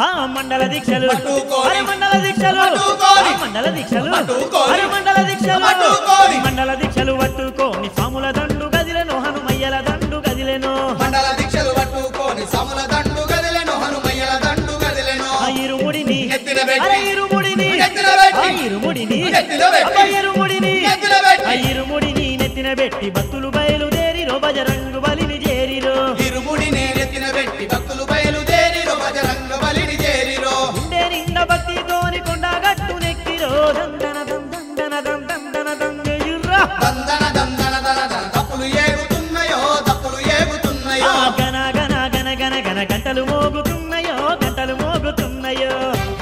ఆ మండల దీక్షలు పట్టుకోని. అరే మండల దీక్షలు పట్టుకోని. ఆ మండల దీక్షలు పట్టుకోని. అరే మండల దీక్షలు పట్టుకోని. మండల దీక్షలు పట్టుకోని సాముల దండు గదిలెను హనుమయ్యల దండు గదిలెను మండల దీక్షలు పట్టుకొని సముల దండు గదిలెను హనుమయ్యల దండు గదిలెను ఆ ఇరుముడిని నెత్తిన పెట్టి. అరే ఇరుముడిని నెత్తిన పెట్టి. ఆ ఇరుముడిని నెత్తిన పెట్టి. అబ్బా ఇరుముడిని నెత్తిన పెట్టి. ఆ ఇరుముడిని నెత్తిన పెట్టి భక్తులు బయలుదేరిరో బజరంగు బలిని చేరిరో ఇరుముడి నేనెత్తిన పెట్టి భక్తులు బయలుదేరిరో బజరంగ బలిని చేరిరో గుండె నిండా భక్తితోని కొండ గట్టు నెక్కిరో దందన దందన దందన దందయుర్రా దందన దందన దన దన తప్పులు ఏగుతున్నాయో తప్పులు ఏగుతున్నాయో ఆ గన గన గన గన గన గంటలు మోగుతున్నాయో గంటలు మోగుతున్నాయో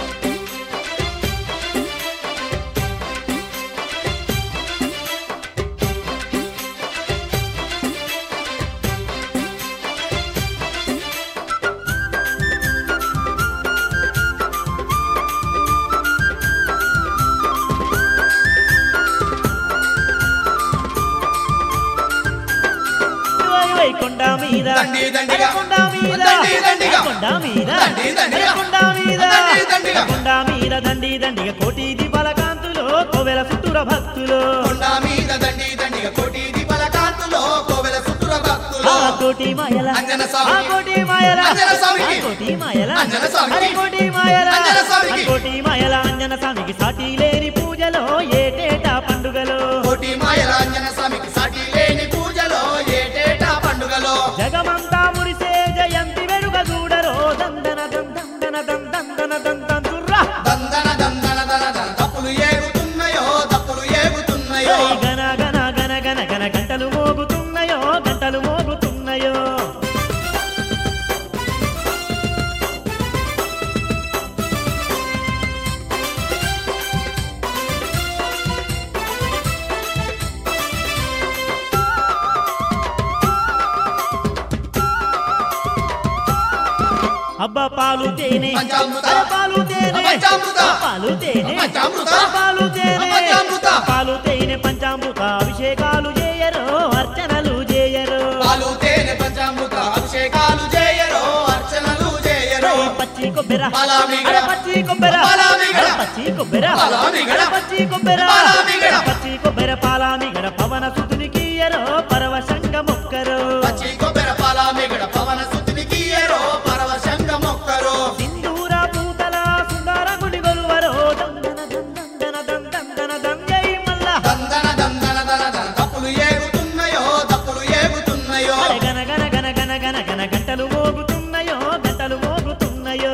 వై వై కొండ మీద దండి దండిగా. అరే కొండ మీద దండి దండిగా. కొండ మీద దండి దండిగా. అరే కొండ మీద దండి దండిగా. కొండ మీద దండి దండిగా కోటి దీపాల కాంతులో కోవెల చుట్టూర భక్తులు కొండ మీద దండి దండిగా కోటి దీపాల కాంతులో కోవెల సుతుర భక్తులు ఆ కోటి మాయల అంజన స్వామికి. ఆ కోటి మాయల అంజన స్వామికి. ఆ కోటి మాయల అంజన స్వామికి. అరే కోటి మాయల అంజన స్వామికి. ఆ కోటి మాయల అంజన స్వామికి సాటి లేని పూజలో ఏటేటా పండుగలో కోటి మాయలాంజన స్వామికి సాటి లేని పూజలో ఏటేటా పండుగలో జగమంతా మురిసే జయంతి వెనుక చూడరో దందన దందన దందన దందన దుర్రా దందన దందన దన దన తప్పులు ఏగుతున్నాయో తప్పులు ఏగుతున్నాయో గన గన గన గన గన గంటలు మోగుతున్నాయో గంటలు మోగుతున్నాయో అబ్బా పాలు తేనె పంచామృత. అరే పాలు తేనె పంచామృత. పాలు తేనె పంచామృత. పాలు తేనె పంచామృత. పాలు తేనె పంచామృత అభిషేకాలు చేయరు అర్చనలు చేయరు పాలు తేనె పంచామృత అభిషేకాలు చేయరో అర్చనలు చేయరో అరే పచ్చి కొబ్బెర పాలామిగడ. అరే పచ్చి కొబ్బెర పాలామిగడ. అరే పచ్చి కొబ్బెర పాలామిగడ. అరే పచ్చి కొబ్బెర పాలామిగడ. పచ్చి కొబ్బెర పాలామిగడ పవన సుతునికి ఎరో పరవశంగ మొక్కరు పచ్చి కొబ్బెర పాల మిగడ పవన సుతిని గీయరో పరవశంగ మొక్కరో సింధూర పూతల సుందర గుడి గొలువరో దందన దందన దందన దందై మల్ల దందన దందన దన దన తప్పులు ఏగుతున్నాయో తప్పులు ఏగుతున్నాయో అరే గన గన గన గన గన గన గంటలు మోగుతున్నాయో గంటలు మోగుతున్నాయో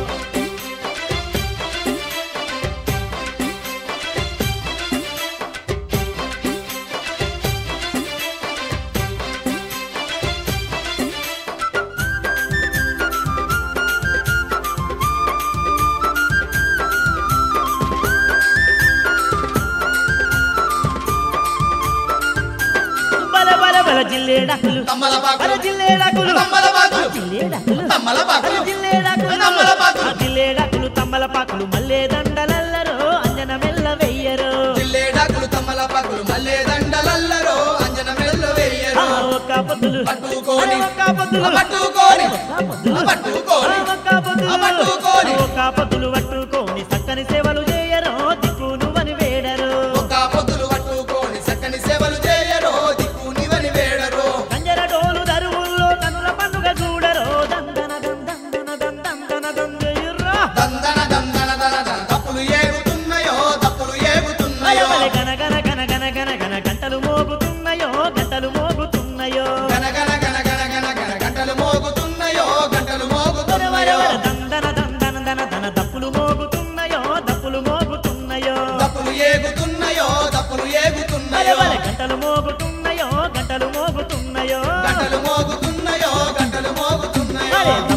బల బల బల జిల్లేడాకులు తమ్మలపాకులు. అరే జిల్లేడాకులు తమ్మలపాకులు. జిల్లేడాకులు తమ్మలపాకులు. అరే జిల్లేడాకులు తమ్మలపాకులు. ఆ జిల్లేడాకులు తమ్మలపాకులు మల్లె దండలల్లరో అంజన మెల్ల వెయ్యరు జిల్లేడాకులు తమ్మలపాకులు మల్లె దండలల్లరో అంజన మెల్ల ఆ వేయరో ఒక్క పొద్దులు పట్టుకోని. అరే ఒక్క పొద్దులు ఆ పట్టుకోని. ఒక్క పొద్దులు. ఆ పట్టుకోని. ఆ ఒక్క పొద్దులు. ఆ పట్టుకోని. ఆ ఒక్క పొద్దులు పట్టుకోని చక్కని సేవలు చేయరు దిక్కు నువ్వని వేడరు ఒక పొద్దులు పట్టుకొని చక్కని సేవలు చేయరో దిక్కు నివని వేడరో కంజర డోలు దరువుల్లో కన్నుల పండుగ చూడరు దందన దందన దందన దందయుర్రా దందన దందన దన దన తప్పులు ఏగుతున్నాయో తప్పులు ఏగుతున్నాయో అలవలె గన గన గన గన గన గన గంటలు మోగుతున్నాయో గంటలు మోగుతున్నాయో గన గన గన గన గన గన గంటలు మోగుతున్నాయో గంటలు వర వర మోగుతున్నాయో వర దందన దందన దన దన దప్పులు మోగుతున్నాయో దప్పులు మోగుతున్నాయో తప్పులు ఏగుతున్నాయో తప్పులు ఏగుతున్నాయో అలవలె గంటలు మోగుతున్నాయో గంటలు మోగుతున్నాయో గంటలు మోగుతున్నాయో గంటలు మోగుతున్నాయో అరే